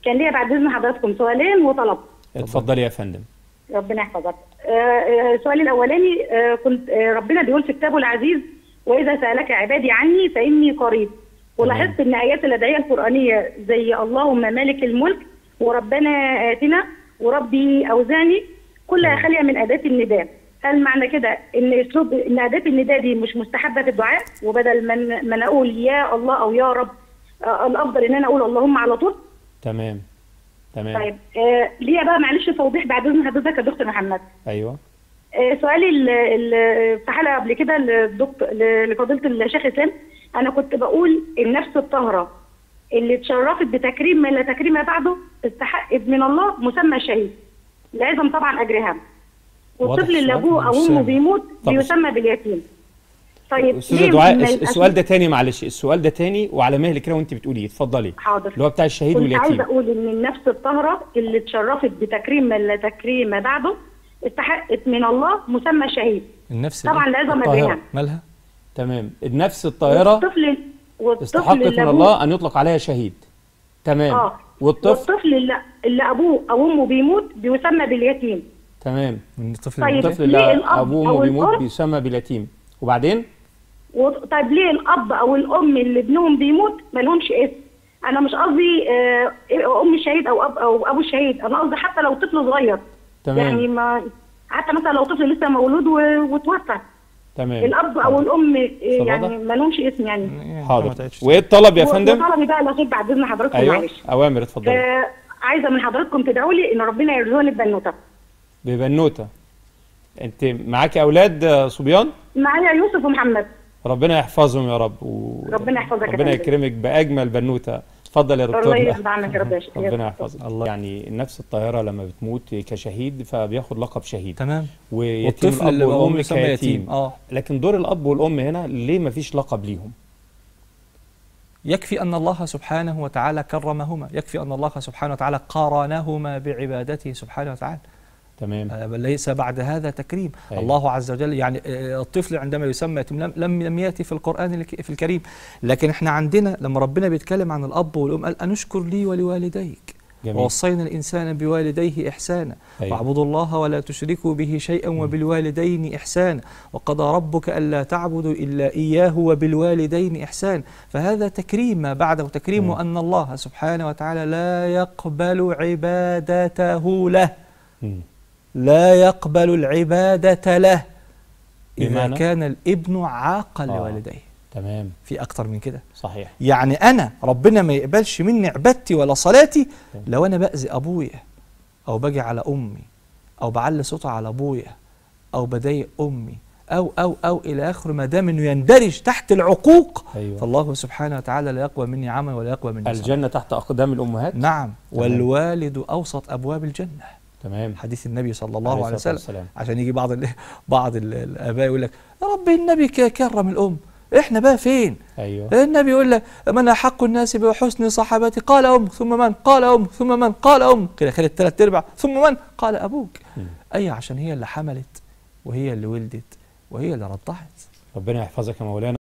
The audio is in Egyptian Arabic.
كان ليا بعد اذن حضراتكم سؤالين وطلب اتفضلي يا فندم ربنا يحفظك آه، آه، سؤالي الاولاني آه، كنت آه، ربنا بيقول في كتابه العزيز واذا سالك عبادي عني فاني قريب ولاحظت ان ايات الادعيه القرانيه زي اللهم مالك الملك وربنا اتنا وربي اوزعني كلها خاليه من اداه النداء هل معنى كده ان اسلوب ان اداه النداء دي مش مستحبه في الدعاء وبدل ما ن- ما أنا اقول يا الله او يا رب آه، الافضل ان انا اقول اللهم على طول تمام تمام طيب آه ليا بقى معلش توضيح بعد اذن حضرتك يا دكتور محمد ايوه آه، سؤالي ال- ال- في حلقه قبل كده للدكتور ل- لفضيله الشيخ اسلام انا كنت بقول النفس الطاهره اللي اتشرفت بتكريم ما لا تكريم بعده استحقت من الله مسمى الشهيد لازم طبعا اجرها واضح والطفل اللي السؤال؟ ابوه او مش امه سامع. بيموت طب بيسمى باليتيم طيب استاذه ليه دعاء ما الس- يبقاش- السؤال ده تاني معلش السؤال ده تاني وعلى مهل كده وانت بتقوليه اتفضلي حاضر اللي هو بتاع الشهيد كنت عايزه واليتيم اقول ان النفس الطاهره اللي اتشرفت بتكريم ما لا تكريم بعده استحقت من الله مسمى الشهيد النفس طبعا الإيه؟ لازم الطاهرة أبينها. مالها تمم النفس الطاهره والطفل والطفل استحقت اللي من أبوه- الله ان يطلق عليها شهيد تمام اه والطفل والطفل اللي, اللي ابوه او امه بيموت بيسمى باليتيم تمام من الطفل طيب. المدرك. الطفل ليه اللي الأب ابوه أو وامه بيموت الأم؟ بيسمى باليتيم وبعدين و... طيب ليه الاب او الام اللي ابنهم بيموت ما لهمش اسم انا مش قصدي آه، ام الشهيد او اب او ابو الشهيد انا قصدي حتى لو طفل صغير تمام يعني ما حتى مثلا لو طفل لسه مولود و... وتوفى تمام الاب او الام آه، واضح؟ يعني ما لهمش اسم يعني يعني ما حاضر تعيش. وايه الطلب يا فندم وطلبي بقى الاخير بعد اذن حضراتكم ايوه معلش اوامر اتفضلي آه، عايزه من حضراتكم تدعوا لي ان ربنا يرزقني ببنوته ببنوته انت معاكي اولاد آه، صبيان معايا يوسف ومحمد ربنا يحفظهم يا رب و... ربنا يحفظك يا ربنا فندم. يكرمك باجمل بنوته اتفضل يا الله دكتور يرضى عنك يا رب يا شيخ. ربنا يحفظك الله. يعني النفس الطاهره لما بتموت كشهيد فبياخد لقب شهيد تمام ويتيم والطفل الاب اللي هو والام يسمى كيتيم يتيم اه لكن دور الاب والام هنا ليه ما فيش لقب ليهم يكفي أن الله سبحانه وتعالى كرمهما يكفي أن الله سبحانه وتعالى قارنهما بعبادته سبحانه وتعالى تمام آه، بل ليس بعد هذا تكريم أيوة. الله عز وجل يعني آه، الطفل عندما يسمى يتيم لم لم لم ياتي في القرآن الك- في الكريم لكن احنا عندنا لما ربنا بيتكلم عن الأب والأم قال أنشكر لي ولوالديك جميل ووصينا الإنسان بوالديه إحسانا أيوة. واعبدوا الله ولا تشركوا به شيئا وبالوالدين إحسانا وقضى ربك ألا تعبدوا إلا إياه وبالوالدين إحسانا فهذا تكريم ما بعده تكريم مم. أن الله سبحانه وتعالى لا يقبل عبادته له مم. لا يقبل العبادة له إذا بمعنى؟ كان الابن عاقا آه. لوالديه تمام في أكتر من كده صحيح يعني أنا ربنا ما يقبلش مني عبادتي ولا صلاتي لو أنا بأذي أبويا أو باجي على أمي أو بعلي صوتي على أبويا أو بضايق أمي أو أو أو إلى آخره ما دام إنه يندرج تحت العقوق ايوه فالله سبحانه وتعالى لا يقبل مني عمل ولا يقبل مني صلاة. الجنه تحت اقدام الامهات نعم والوالد أوسط أبواب الجنة تمام حديث النبي صلى الله عليه عليه الصلاة وسلم والسلام. عشان يجي بعض ال بعض ال الاباء يقول لك يا رب النبي ك- كرم الام احنا بقى فين ايوه النبي يقول لك من احق الناس بحسن صحابتي قال ام ثم من قال ام ثم من قال ام كده خدت ثلاث ارباع ثم من قال ابوك مم. اي عشان هي اللي حملت وهي اللي ولدت وهي اللي رضعت ربنا يحفظك يا مولانا